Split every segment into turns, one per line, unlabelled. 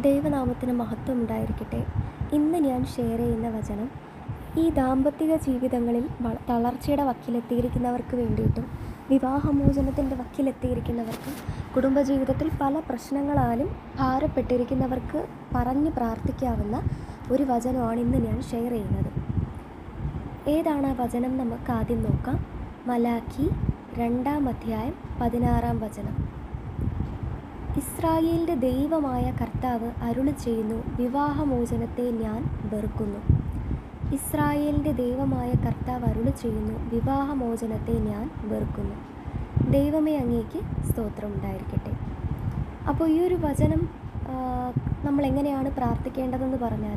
ദൈവനാമത്തിന് മഹത്വം ഉണ്ടായിരിക്കട്ടെ ഇന്ന് ഞാൻ ഷെയർ ചെയ്യുന്ന വചനം ഈ ദാമ്പത്തിക ജീവിതങ്ങളിൽ വള തളർച്ചയുടെ വക്കിലെത്തിയിരിക്കുന്നവർക്ക് വേണ്ടിയിട്ടും വിവാഹമോചനത്തിൻ്റെ വക്കിലെത്തിയിരിക്കുന്നവർക്കും കുടുംബജീവിതത്തിൽ പല പ്രശ്നങ്ങളാലും ഭാരപ്പെട്ടിരിക്കുന്നവർക്ക് പറഞ്ഞ് പ്രാർത്ഥിക്കാവുന്ന ഒരു വചനമാണ് ഇന്ന് ഞാൻ ഷെയർ ചെയ്യുന്നത് ഏതാണ് ആ വചനം നമുക്ക് ആദ്യം നോക്കാം മലാഖി രണ്ടാം അധ്യായം പതിനാറാം വചനം ഇസ്രായേലിൻ്റെ ദൈവമായ കർത്താവ് അരുളി ചെയ്യുന്നു വിവാഹമോചനത്തെ ഞാൻ വെറുക്കുന്നു ഇസ്രായേലിൻ്റെ ദൈവമായ കർത്താവ് അരുളി ചെയ്യുന്നു വിവാഹമോചനത്തെ ഞാൻ വെറുക്കുന്നു ദൈവമേ അങ്ങേക്ക് സ്തോത്രം ഉണ്ടായിരിക്കട്ടെ അപ്പോൾ ഈ ഒരു വചനം ആ, നമ്മൾ എങ്ങനെയാണ് പ്രാർത്ഥിക്കേണ്ടതെന്ന് പറഞ്ഞാൽ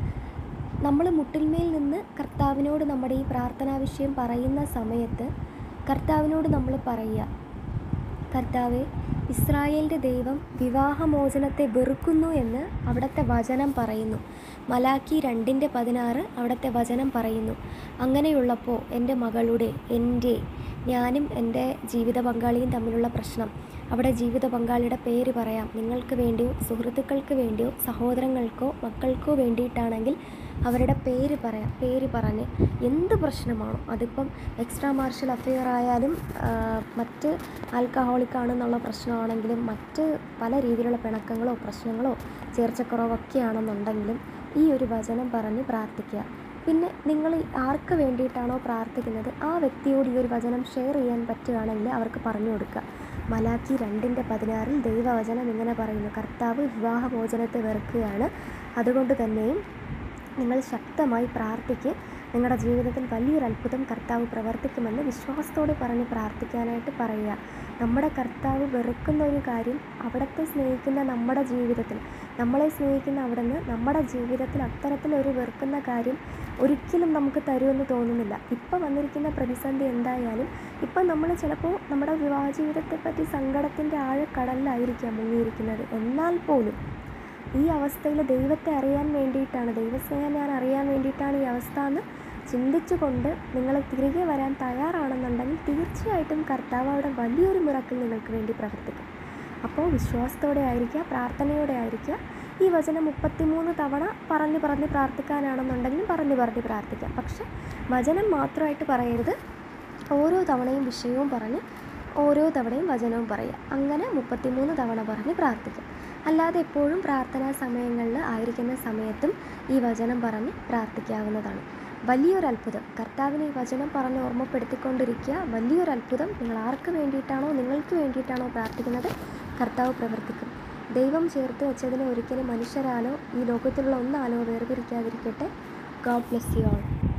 നമ്മൾ മുട്ടിന്മേൽ നിന്ന് കർത്താവിനോട് നമ്മുടെ ഈ പ്രാർത്ഥനാ വിഷയം പറയുന്ന സമയത്ത് കർത്താവിനോട് നമ്മൾ പറയുക കർത്താവെ ഇസ്രായേലിൻ്റെ ദൈവം വിവാഹമോചനത്തെ വെറുക്കുന്നു എന്ന് അവിടുത്തെ വചനം പറയുന്നു മലാക്കി രണ്ടിൻ്റെ പതിനാറ് അവിടുത്തെ വചനം പറയുന്നു അങ്ങനെയുള്ളപ്പോൾ എൻ്റെ മകളുടെ എൻ്റെ ഞാനും എൻ്റെ ജീവിത പങ്കാളിയും തമ്മിലുള്ള പ്രശ്നം അവിടെ ജീവിത പങ്കാളിയുടെ പേര് പറയാം നിങ്ങൾക്ക് വേണ്ടിയോ സുഹൃത്തുക്കൾക്ക് വേണ്ടിയോ സഹോദരങ്ങൾക്കോ മക്കൾക്കോ വേണ്ടിയിട്ടാണെങ്കിൽ അവരുടെ പേര് പറയാം പേര് പറഞ്ഞ് എന്ത് പ്രശ്നമാണോ അതിപ്പം എക്സ്ട്രാ മാർഷൽ അഫെയർ ആയാലും ആ, മറ്റ് ആൽക്കഹോളിക് ആണെന്നുള്ള പ്രശ്നമാണെങ്കിലും മറ്റ് പല രീതിയിലുള്ള പിണക്കങ്ങളോ പ്രശ്നങ്ങളോ ചേർച്ചക്കുറവൊക്കെ ആണെന്നുണ്ടെങ്കിലും ഈ ഒരു വചനം പറഞ്ഞ് പ്രാർത്ഥിക്കുക പിന്നെ നിങ്ങൾ ഈ ആർക്ക് വേണ്ടിയിട്ടാണോ പ്രാർത്ഥിക്കുന്നത് ആ വ്യക്തിയോട് ഈ ഒരു വചനം ഷെയർ ചെയ്യാൻ പറ്റുകയാണെങ്കിൽ അവർക്ക് പറഞ്ഞു കൊടുക്കുക മലാക്കി രണ്ടിൻ്റെ പതിനാറിൽ ദൈവവചനം ഇങ്ങനെ പറയുന്നു കർത്താവ് വിവാഹമോചനത്തെ വെറുക്കുകയാണ് അതുകൊണ്ട് തന്നെയും നിങ്ങൾ ശക്തമായി പ്രാർത്ഥിക്ക് നിങ്ങളുടെ ജീവിതത്തിൽ വലിയൊരു അത്ഭുതം കർത്താവ് പ്രവർത്തിക്കുമെന്ന് വിശ്വാസത്തോടെ പറഞ്ഞ് പ്രാർത്ഥിക്കാനായിട്ട് പറയുക നമ്മുടെ കർത്താവ് വെറുക്കുന്ന ഒരു കാര്യം അവിടത്തെ സ്നേഹിക്കുന്ന നമ്മുടെ ജീവിതത്തിൽ നമ്മളെ സ്നേഹിക്കുന്ന അവിടുന്ന് നമ്മുടെ ജീവിതത്തിൽ അത്തരത്തിലൊരു വെറുക്കുന്ന കാര്യം ഒരിക്കലും നമുക്ക് തരുമെന്ന് തോന്നുന്നില്ല ഇപ്പം വന്നിരിക്കുന്ന പ്രതിസന്ധി എന്തായാലും ഇപ്പം നമ്മൾ ചിലപ്പോൾ നമ്മുടെ വിവാഹ ജീവിതത്തെപ്പറ്റി സങ്കടത്തിൻ്റെ ആഴക്കടലിലായിരിക്കാം മുങ്ങിയിരിക്കുന്നത് എന്നാൽ പോലും ഈ അവസ്ഥയിൽ ദൈവത്തെ അറിയാൻ വേണ്ടിയിട്ടാണ് ദൈവസ്നേഹം ഞാൻ അറിയാൻ വേണ്ടിയിട്ടാണ് ഈ അവസ്ഥ എന്ന് ചിന്തിച്ചുകൊണ്ട് നിങ്ങൾ തിരികെ വരാൻ തയ്യാറാണെന്നുണ്ടെങ്കിൽ തീർച്ചയായിട്ടും കർത്താവ് അവിടെ വലിയൊരു മിറക്കിൽ നിങ്ങൾക്ക് വേണ്ടി പ്രവർത്തിക്കും അപ്പോൾ വിശ്വാസത്തോടെ ആയിരിക്കുക പ്രാർത്ഥനയോടെ ആയിരിക്കുക ഈ വചനം മുപ്പത്തിമൂന്ന് തവണ പറഞ്ഞ് പറഞ്ഞ് പ്രാർത്ഥിക്കാനാണെന്നുണ്ടെങ്കിലും പറഞ്ഞ് പറഞ്ഞ് പ്രാർത്ഥിക്കാം പക്ഷെ വചനം മാത്രമായിട്ട് പറയരുത് ഓരോ തവണയും വിഷയവും പറഞ്ഞ് ഓരോ തവണയും വചനവും പറയുക അങ്ങനെ മുപ്പത്തിമൂന്ന് തവണ പറഞ്ഞ് പ്രാർത്ഥിക്കാം അല്ലാതെ എപ്പോഴും പ്രാർത്ഥനാ സമയങ്ങളിൽ ആയിരിക്കുന്ന സമയത്തും ഈ വചനം പറഞ്ഞ് പ്രാർത്ഥിക്കാവുന്നതാണ് വലിയൊരു അത്ഭുതം കർത്താവിന് ഈ വചനം പറഞ്ഞ് ഓർമ്മപ്പെടുത്തിക്കൊണ്ടിരിക്കുക വലിയൊരു അത്ഭുതം നിങ്ങൾ ആർക്ക് വേണ്ടിയിട്ടാണോ നിങ്ങൾക്ക് വേണ്ടിയിട്ടാണോ പ്രാർത്ഥിക്കുന്നത് കർത്താവ് പ്രവർത്തിക്കും ദൈവം ചേർത്ത് വെച്ചതിനെ ഒരിക്കലും മനുഷ്യരാലോ ഈ ലോകത്തിലുള്ള ഒന്നാലോ വേർതിരിക്കാതിരിക്കട്ടെ ഗോഡ് ബ്ലെസ് യു ആൾ